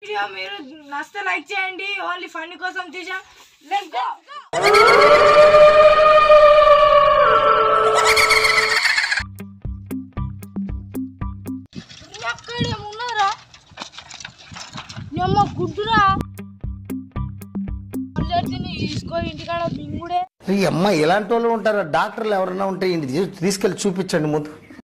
Video మీరు నస్తే like చేయండి ఓన్లీ ఫన్ కోసం తీసా లెట్ గో ఉన్నారా అమ్మ గుడ్డురా తీసుకో ఇంటికాడ మింగుడే ఈ అమ్మ ఇలాంటి వాళ్ళు ఉంటారా డాక్టర్లు ఎవరైనా ఉంటే ఇంటి తీ- తీసుకెళ్ళి చూపించండి ముందు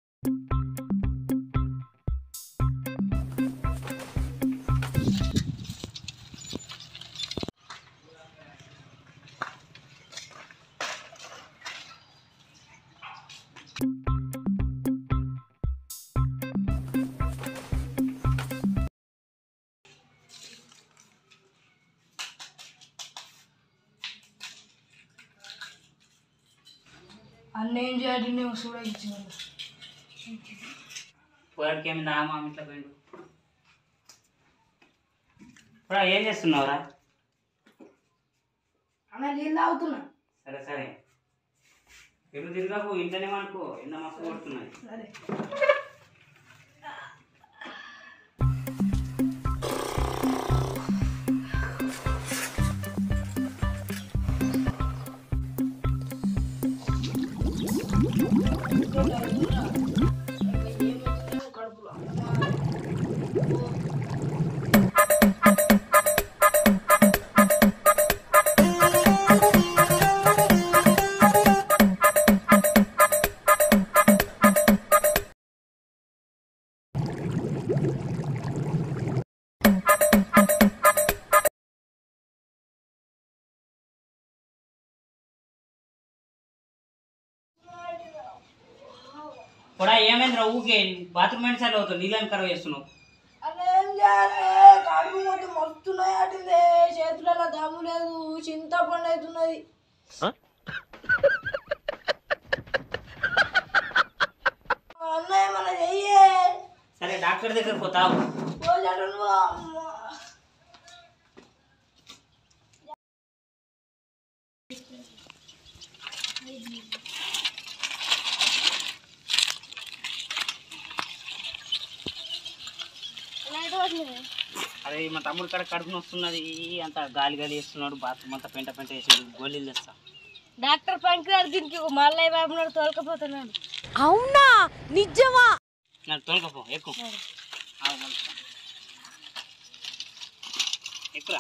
అన్న ఏం చేయాలి నేను చూడ ఇచ్చిన పోయాడికి ఏమి మా ఇంట్లో పోయిండు ఇప్పుడు ఏం చేస్తున్నావురా అన్న నీళ్ళు తాగుతున్నా సరే సరే ఎప్పుడు తిరగకు ఇంట్లోనే అనుకో ఎండ మస్తు కొడుతున్నది సరే కూడా ఏమైందిరా ఊకే బాత్రూమ్ ఎండ్ సైడ్ అవుతుంది నీళ్ళని కరవ చేస్తున్నావు అన్న ఏం చేయాలి కడుపు మొత్తం మస్తున్నాయి అటిందే చేతులలో దమ్ము లేదు చింతపండు అవుతున్నది అన్న ఏమన్నా చెయ్యే సరే డాక్టర్ దగ్గర పోతావు పోజాడు నువ్వు అమ్మ. అదే మా తమ్ముడు కాడ కడుపు వస్తున్నది అంత గాలి గాలి వేస్తున్నాడు బాత్రూమ్ అంతా పెంట పెంట వేసి గోళీలు తెస్తా డాక్టర్ పంకిరాడు దీనికి మళ్ళీ బాబునాడు తోలుకపోతున్నాడు నాకు తోలుకపో ఎక్కువ ఎక్కురా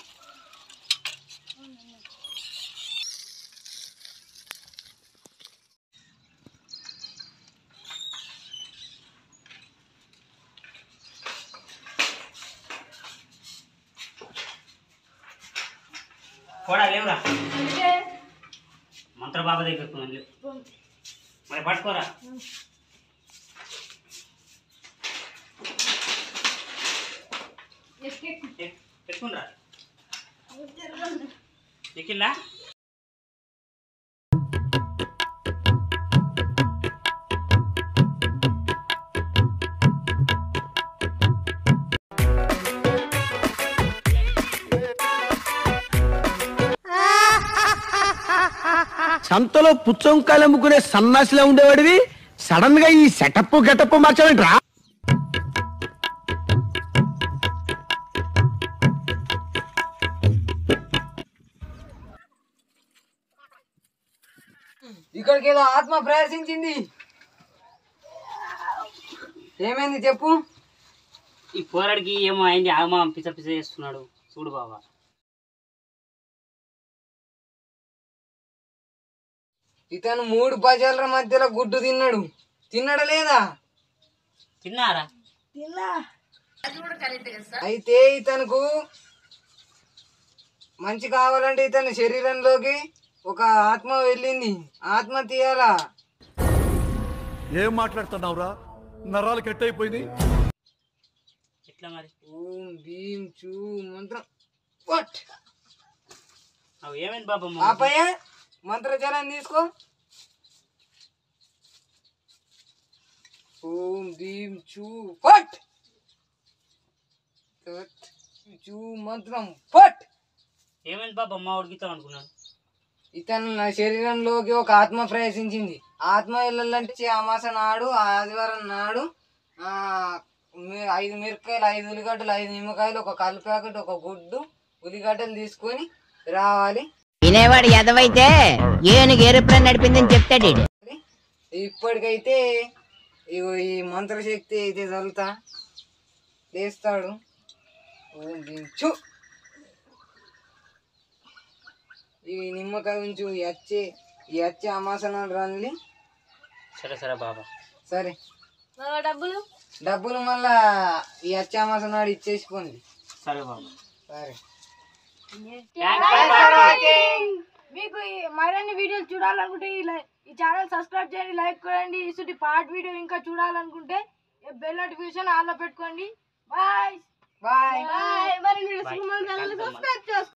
కూడా లేవురా మంత్ర బాబా దగ్గర పోదాం, లేవు మరి పట్టుకోరా ఏ, పెట్టుకుండ్రా ఎక్కిందా సంతలో పుచ్చంకాయలు అమ్ముకునే సన్నాసిలా ఉండేవాడివి సడన్ గా ఈ సెటప్ గెటప్ మార్చావేంట్రా ఇక్కడికి ఏదో ఆత్మ ప్రవేశించింది ఏమైంది చెప్పు ఈ పోరాడికి ఏమో అయింది ఆమా పిచ్చ పిచ్చ చేస్తున్నాడు చూడు బాబా ఇతను మూడు బజార్ల మధ్యలో గుడ్డు తిన్నాడు తిన్నాడా లేదా తిన్నారా తిన్నా అయితే ఇతనుకు మంచి కావాలంటే ఇతని శరీరంలోకి ఒక ఆత్మ వెళ్ళింది ఆత్మ తీయాలా ఏం మాట్లాడుతున్నావురా నరాలు కట్ అయిపోయింది ఎట్లా మరి ఓం భీం చూ మంత్రం వట్ అవి ఏమైంది బాబా ఆపయ్య మంత్రజలం తీసుకో ఓం భీం చూ ఫట్ తత్ చూ మంత్రం ఫట్ ఏమైంది బాబా మా ఉడికితాం అనుకున్నాను ఇతను నా శరీరంలోకి ఒక ఆత్మ ప్రవేశించింది ఆత్మ వెళ్ళాలంటే అమాస నాడు ఆదివారం నాడు ఆ మీ- ఐదు మిరపకాయలు ఐదు ఉల్లిగడ్డలు ఐదు నిమ్మకాయలు ఒక కళ్ళు ప్యాకెట్ ఒక గుడ్డు ఉల్లిగడ్డలు తీసుకొని రావాలి వినేవాడు ఎదవైతే ఏనుగు ఎరుపులను నడిపిందని చెప్తాడు ఈడు. ఇప్పటికైతే ఇగో ఈ మంత్రశక్తి అయితే చల్లుతా లేస్తాడు ఓం దించు ఈ నిమ్మకాయ ఉంచు ఈ అచ్చే ఈ అచ్చే అమాసనాలు రండి సరే సరే బాబా సరే బాబా డబ్బులు డబ్బులు మళ్ళా ఈ అచ్చే అమాసనాడు ఇచ్చేసిపోండి సరే బాబా సరే మీకు ఈ మరిన్ని వీడియోలు చూడాలనుకుంటే ఈ లై- ఈ ఛానల్ సబ్స్క్రైబ్ చేయండి లైక్ చేయండి ఇసుటి పార్ట్ వీడియో ఇంకా చూడాలనుకుంటే బెల్ నోటిఫికేషన్ ఆన్లో పెట్టుకోండి బాయ్ బాయ్ బాయ్ మరిన్ని వీడియోస్ Bye. మన ఛానల్ సబ్స్క్రైబ్ చేసుకోండి